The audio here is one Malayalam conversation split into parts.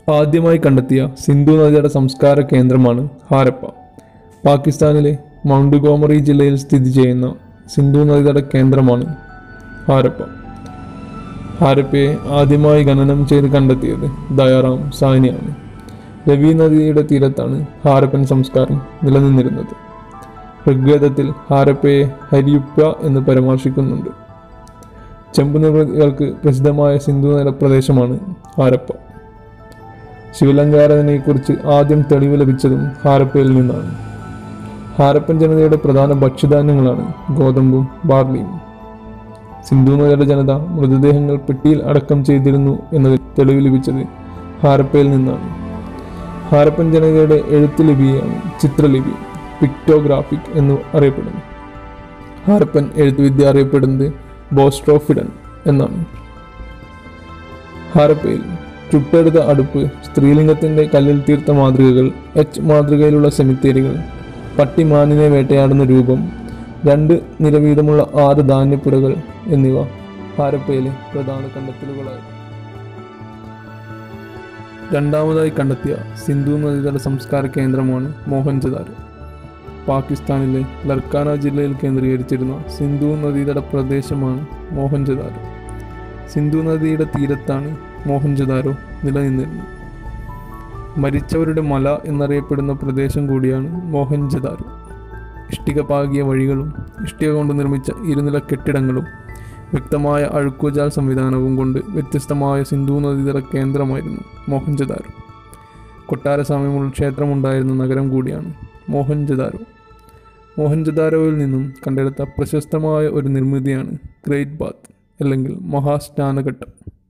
ആദ്യമായി കണ്ടെത്തിയ സിന്ധു നദിയുടെ സംസ്കാര കേന്ദ്രമാണ് ഹാരപ്പ പാകിസ്ഥാനിലെ മൗണ്ട് ഗോമറി ജില്ലയിൽ സ്ഥിതി ചെയ്യുന്ന സിന്ധു നദിയുടെ കേന്ദ്രമാണ് ഹാരപ്പ ഹാരപ്പയെ ആദ്യമായി ഖനനം ചെയ്ത് കണ്ടെത്തിയത് ദയാറാം സാനിയാണ് രവി നദിയുടെ തീരത്താണ് ഹാരപ്പൻ സംസ്കാരം നിലനിന്നിരുന്നത് ഋഗ്വേദത്തിൽ ഹാരപ്പയെ ഹരിയുപ്പ എന്ന് പരാമർശിക്കുന്നുണ്ട് ചെമ്പ് നിർമ്മിതികൾക്ക് പ്രസിദ്ധമായ സിന്ധു നദ പ്രദേശമാണ് ഹാരപ്പ ശിവലങ്കാരനെക്കുറിച്ച് ആദ്യം തെളിവ് ലഭിച്ചതും ഹാരപ്പയിൽ നിന്നാണ് ഹാരപ്പൻ ജനതയുടെ പ്രധാന ഭക്ഷ്യധാന്യങ്ങളാണ് ഗോതമ്പും ബാർലിയും സിന്ധു നദിയുടെ ജനത മൃതദേഹങ്ങൾ പെട്ടിയിൽ അടക്കം ചെയ്തിരുന്നു എന്നതിൽ തെളിവ് ലഭിച്ചത് ഹാരപ്പയിൽ നിന്നാണ് ഹാരപ്പൻ ജനതയുടെ എഴുത്ത് ലിപിയാണ് ചിത്രലിപി പിക്ടോഗ്രാഫിക് എന്ന് അറിയപ്പെടുന്നു ഹാരപ്പൻ എഴുത്തുവിദ്യ അറിയപ്പെടുന്നത് ബോസ്ട്രോഫിഡൻ എന്നാണ് ഹാരപ്പയിൽ ചുട്ടെടുത്ത അടുപ്പ് സ്ത്രീലിംഗത്തിന്റെ കല്ലിൽ തീർത്ത മാതൃകകൾ എച്ച് മാതൃകയിലുള്ള സെമിത്തേരികൾ പട്ടി മാനിനെ വേട്ടയാടുന്ന രൂപം രണ്ട് നിരവീതമുള്ള ആറ് ധാന്യപ്പുരകൾ എന്നിവ ഹാരപ്പയിലെ പ്രധാന കണ്ടെത്തലുകളായി രണ്ടാമതായി കണ്ടെത്തിയ സിന്ധു നദീതട സംസ്കാര കേന്ദ്രമാണ് മോഹൻജദാരോ പാകിസ്ഥാനിലെ ലർക്കാന ജില്ലയിൽ കേന്ദ്രീകരിച്ചിരുന്ന സിന്ധു നദീതട പ്രദേശമാണ് മോഹൻജദാരോ സിന്ധു നദിയുടെ തീരത്താണ് മോഹൻജദാരോ നിലനിന്നിരുന്നത് മരിച്ചവരുടെ മല എന്നറിയപ്പെടുന്ന പ്രദേശം കൂടിയാണ് മോഹൻജദാരോ ഇഷ്ടിക പാകിയ വഴികളും ഇഷ്ടിക കൊണ്ട് നിർമ്മിച്ച ഇരുനില കെട്ടിടങ്ങളും വ്യക്തമായ അഴുക്കുചാൽ സംവിധാനവും കൊണ്ട് വ്യത്യസ്തമായ സിന്ധു നദീതട കേന്ദ്രമായിരുന്നു മോഹൻജദാരോ കൊട്ടാര സാമ്യമുള്ള ക്ഷേത്രമുണ്ടായിരുന്ന നഗരം കൂടിയാണ് മോഹൻജദാരോ മോഹൻജദാരോയിൽ നിന്നും കണ്ടെടുത്ത പ്രശസ്തമായ ഒരു നിർമ്മിതിയാണ് ഗ്രേറ്റ് ബാത്ത് അല്ലെങ്കിൽ മഹാസ്നാനഘട്ടം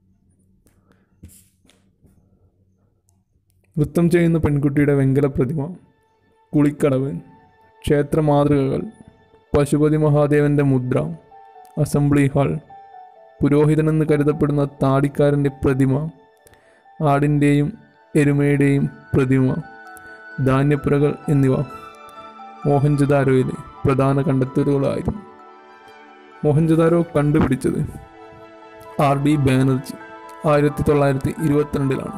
നൃത്തം ചെയ്യുന്ന പെൺകുട്ടിയുടെ വെങ്കല പ്രതിമ കുളിക്കടവ് ക്ഷേത്ര മാതൃകകൾ പശുപതി മഹാദേവന്റെ മുദ്ര അസംബ്ലി ഹാൾ പുരോഹിതനെന്ന് കരുതപ്പെടുന്ന താടിക്കാരൻ്റെ പ്രതിമ ആടിൻ്റെയും എരുമയുടെയും പ്രതിമ ധാന്യപ്പുരകൾ എന്നിവ മോഹൻജദാരോയിലെ പ്രധാന കണ്ടെത്തലുകളായിരുന്നു മോഹൻജദാരോ കണ്ടുപിടിച്ചത് ആർ ഡി ബാനർജി ആയിരത്തി തൊള്ളായിരത്തി ഇരുപത്തിരണ്ടിലാണ്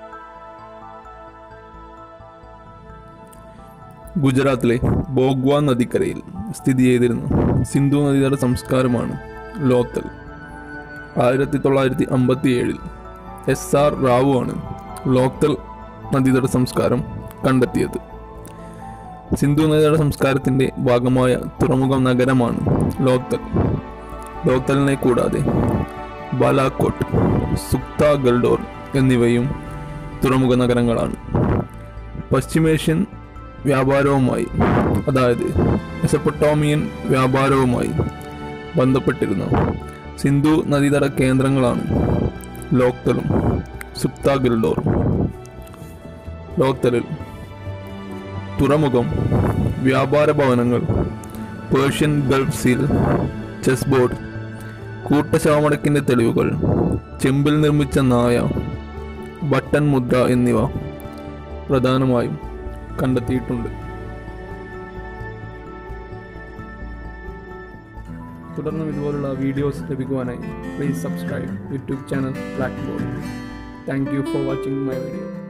ഗുജറാത്തിലെ ബോഗ്വ നദിക്കരയിൽ സ്ഥിതി ചെയ്തിരുന്ന സിന്ധു നദിയുടെ സംസ്കാരമാണ് ലോത്തൽ ആയിരത്തി തൊള്ളായിരത്തി അമ്പത്തി ഏഴിൽ എസ് ആർ റാവു ആണ് ലോക്തൽ നദിയുടെ സംസ്കാരം കണ്ടെത്തിയത് സിന്ധു നദിയുടെ സംസ്കാരത്തിൻ്റെ ഭാഗമായ തുറമുഖ നഗരമാണ് ലോക്തൽ ലോക്തലിനെ കൂടാതെ ബാലാക്കോട്ട് സുക്ത ഗൽഡോർ എന്നിവയും തുറമുഖ നഗരങ്ങളാണ് പശ്ചിമേഷ്യൻ വ്യാപാരവുമായി അതായത് മെസപ്പൊട്ടോമിയൻ വ്യാപാരവുമായി ബന്ധപ്പെട്ടിരുന്ന സിന്ധു നദീതട കേന്ദ്രങ്ങളാണ് ലോക്തലും സുക്ത ഗിൽഡോറും ലോക്തലിൽ തുറമുഖം വ്യാപാര ഭവനങ്ങൾ Persian Gulf seal chess board കൂട്ടശവമടക്കിൻ്റെ തെളിവുകൾ ചെമ്പിൽ നിർമ്മിച്ച നായ ബട്ടൺ മുദ്ര എന്നിവ പ്രധാനമായും കണ്ടെത്തിയിട്ടുണ്ട് തുടർന്നും ഇതുപോലുള്ള വീഡിയോസ് ലഭിക്കുവാനായി please subscribe YouTube channel black board thank you for watching my video